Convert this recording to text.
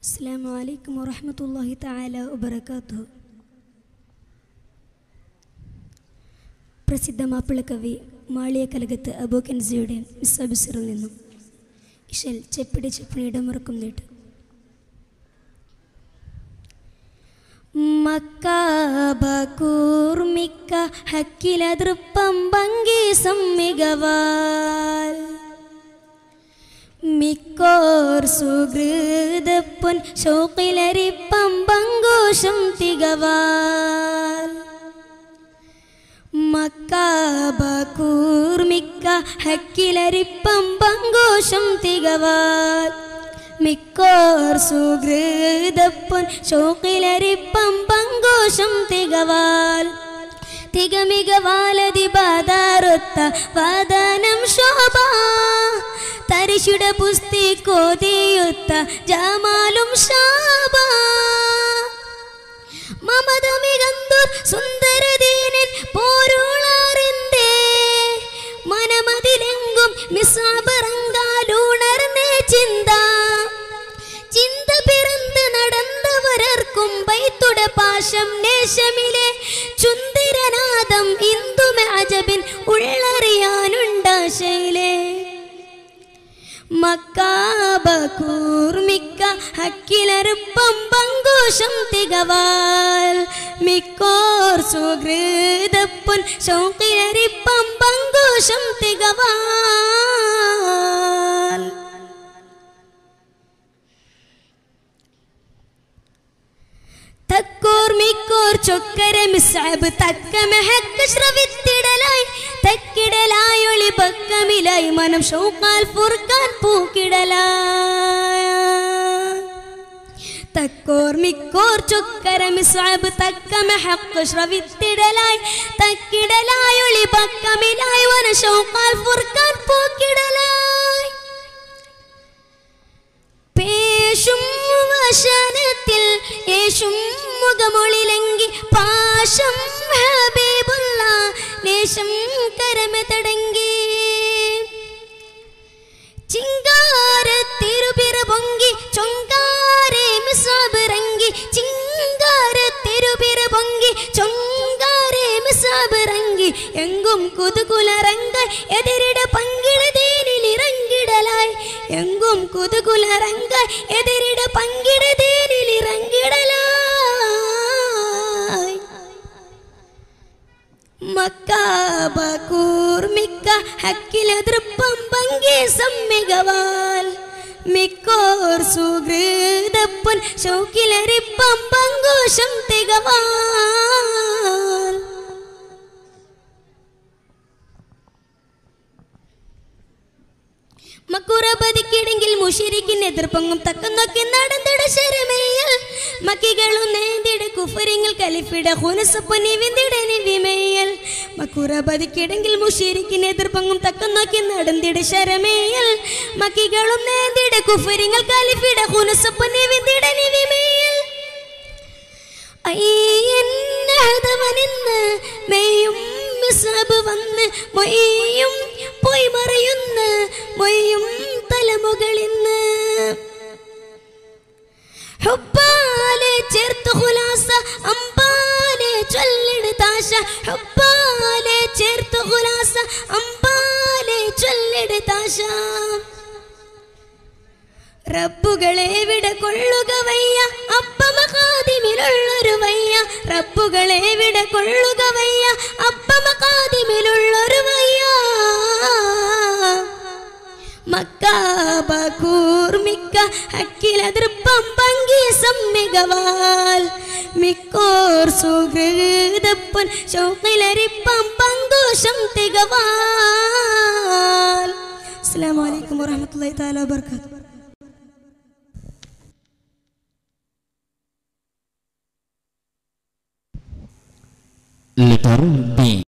അസ്സാം വലൈക്കും വറഹമത്തല്ലാഹി തആല വബറകാതുഹു പ്രസിദ്ധ മാപ്പിളക്കവി മാളിയ കലകത്ത് അബൂക്കൻസിയുടെ മിസ്സബിസിറിൽ നിന്നും ഇഷൽ ചെപ്പിടി ചെപ്പിണിയുടെ മുറക്കും നീട്ട് മക്കാബകൂർമിക്ക ഹക്കിലതൃപ്പം ഭംഗി സമ്മികവാൽ മിക്കോർ സുഹൃതപ്പൊൻ ശോക്കിലരിപ്പം പങ്കൂശം തികവാൽ മക്കാബകൂർമിക്ക ഹക്കിലരിപ്പം പങ്കൂശം തികവാൽ മിക്കോർ സുഹൃതപ്പൊൻ ശോക്കിലരിപ്പം പങ്കൂശം തികവാൽ തികമികവാലതി ബാധാരൊത്ത വാദനം ശോഭ തരിശുട പുസ്തി കോതിയൊത്ത ജമാലും ശാബ മമതമികന്തുർ സുന്ദരദീനൻ പോരുളാറിന്റെ മനമതിലെങ്കും മിസാബറങ്കാലുണർന്നേ ചിന്ത ചിന്ത പിറന്ന് നടന്നവരർക്കും ബൈത്തുട പാശം നേശമിലെ ചുന്തിരനാദം ഇന്ദുമ അജബിൻ ഉള്ളറിയാനുണ്ടാശയിലെ മക്കാബകൂർമിക്ക ഹക്കിലറുപ്പം പങ്കോശം തികവാൽ മിക്കോർ സുഹൃതപ്പൊൻ ശോക്കിലരിപ്പം പങ്കോശം തികവാൽ തക്കോർ മിക്കോർ ചൊക്കര മിസ്സാബ് തക്ക മെഹക്ക് ശ്രവിത്തിടലായി തക്കിടലായി ഒളി പക്കമിലായി മനം ഷൗക്കാൽ ഫുർക്കാൻ പൂക്കിടലായി തക്കോർ മിക്കോർ ചൊക്കര മിസ്സാബ് തക്ക മെഹക്ക് ശ്രവിത്തിടലായി തക്കിടലായി ഒളി പക്കമിലായി വന ഷൗക്കാൽ ഫുർക്കാൻ പൂക്കിടലായി പേശും വശനത്തിൽ യേശും മുഖമൊളിലെങ്കി പാശം ഹബീബുള്ള ലേശം കരമ തടങ്കി ചിങ്കാര തിരുപിറ പൊങ്കി ചൊങ്കാരെ മിസാബിറങ്ങി ചിങ്കാര തിരുപിറ പൊങ്കി ചൊങ്കാരെ മിസാബിറങ്ങി എങ്കും കുതുകുലറങ്ക എതിരിട പങ്കിടതേനിലിറങ്ങിടലായി എങ്കും കുതുകുലറങ്ക എതിരിട പങ്കിടതേനിലിറങ്ങിടലായി മക്കാബകൂർമിക്ക ഹക്കിലതൃപ്പം ഭംഗി സമ്മികവാൽ മിക്കോർ സുഹൃതപ്പൊൻ ശൗക്കിലരിപ്പം പങ്കോശം തികവാൽ മക്കുറപതിക്കിടെങ്കിൽ മുഷിരിക്കിൻ എതിർപ്പങ്ങും തക്കുന്നൊക്കെ നടന്നിട ശരമേയൽ മക്കികളും നേന്തിട കുഫരിങ്ങൾ കലിഫിട ഹുനസപ്പൊനി വിന്തിട നിവിമേയൽ മക്കുറപതിക്കിടെങ്കിൽ മുഷിരിക്കിൻ എതിർപ്പങ്ങും തക്കുന്നൊക്കെ നടന്നിട ശരമേയൽ മക്കികളും നേന്തിട കുഫരിങ്ങൾ കലിഫിട ഹുനസപ്പൊനി വിന്തിട നിവിമേയൽ അയ്യന്നഹതവനിന്ന് മെയ്യും മിസാബ് വന്ന് മൊയ്യും പോയി മറയുന്ന മൊയ്യും തലമുകളിന്ന് ഹുബ്ബാലെ ചേർത്ത് ഹുലാസ അമ്പാലെ ചൊല്ലിട് താശ ഹുബ്ബാലെ ചേർത്ത് ഹുലാസ അമ്പാലെ ചൊല്ലിട് താശ റബ്ബുകളെ വിട കൊള്ളുക വയ്യ അപ്പമകാതിമിലുള്ളൊരു വയ്യ റബ്ബുകളെ വിട കൊള്ളുക വയ്യ അപ്പമകാതിമിലുള്ളൊരു വയ്യ മക്കാബകൂർമിക്ക ഹക്കിലതൃപ്പം പങ്കി സമ്മികവാൽ മിക്കോർ സുഹൃതപ്പൊൻ ശോക്കിലരിപ്പം പങ്കോശം തികവാൽ അസ്സാം വലൈക്കും വാഹമത്തല്ലാ താല വർക്കാത്തു Letter B